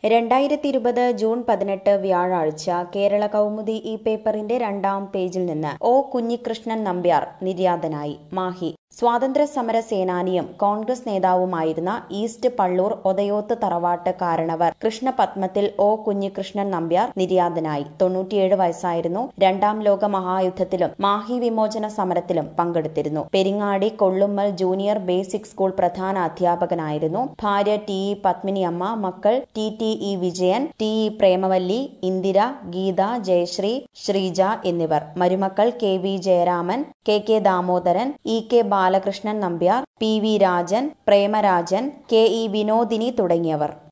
രണ്ടായിരത്തി ഇരുപത് ജൂൺ പതിനെട്ട് വ്യാഴാഴ്ച കേരള കൗമുദി ഈ പേപ്പറിന്റെ രണ്ടാം പേജിൽ നിന്ന് ഒ കുഞ്ഞികൃഷ്ണൻ നമ്പ്യാർ നിര്യാതനായി മാഹി സ്വാതന്ത്ര്യ സമര സേനാനിയും കോൺഗ്രസ് നേതാവുമായിരുന്ന ഈസ്റ്റ് പള്ളൂർ ഒതയോത്ത് തറവാട്ട് കാരണവർ കൃഷ്ണപത്മത്തിൽ ഒ കുഞ്ഞികൃഷ്ണൻ നമ്പ്യാർ നിര്യാതനായി തൊണ്ണൂറ്റിയേഴ് വയസ്സായിരുന്നു രണ്ടാം ലോക മഹായുദ്ധത്തിലും മാഹി വിമോചന സമരത്തിലും പങ്കെടുത്തിരുന്നു Peringadi Kollummal junior basic school പ്രധാന അധ്യാപകനായിരുന്നു ഭാര്യ ടി ഇ പത്മിനിയമ്മ മക്കൾ T T E Vijayan T E Premavalli Indira Geetha Jayasree Sreeja എന്നിവർ മരുമക്കൾ K V Jayaraman K K Damodaran E K Balakrishnan Nambiar P V Rajan Premarajan K E Vinodini തുടങ്ങിയവർ